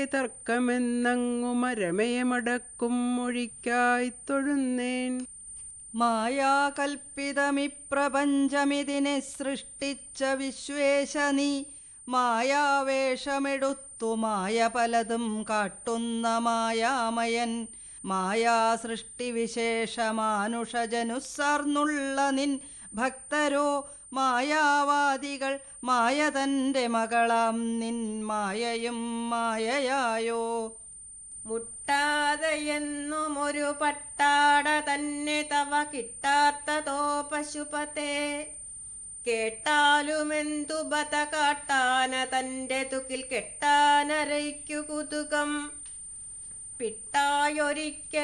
തർക്കമെന്നങ്ങു മരമയമടക്കും മൊഴിക്കായി തൊഴുന്നേൻ മായാകൽപ്പിതമിപ്രപഞ്ചമിതിനെ സൃഷ്ടിച്ച വിശ്വേശ നീ മായാവേഷമെടുത്തു മായ പലതും കാട്ടുന്ന മായാമയൻ മായാസൃഷ്ടിവിശേഷമാനുഷജനുസാർന്നുള്ള നിൻ ഭക്തരോ മായാവാദികൾ മായ തൻ്റെ മകളാം നിൻ മായയും മായയായോ മുട്ടാതെയെന്നും ഒരു പട്ടാട തന്നെ തവ കിട്ടാത്തതോ പശുപതേ കേട്ടാലുമെന്തു ബത കാട്ടാന തന്റെ തുകിൽ കെട്ടാനരയ്ക്കു കുതുകം പിട്ടായൊരിക്കൽ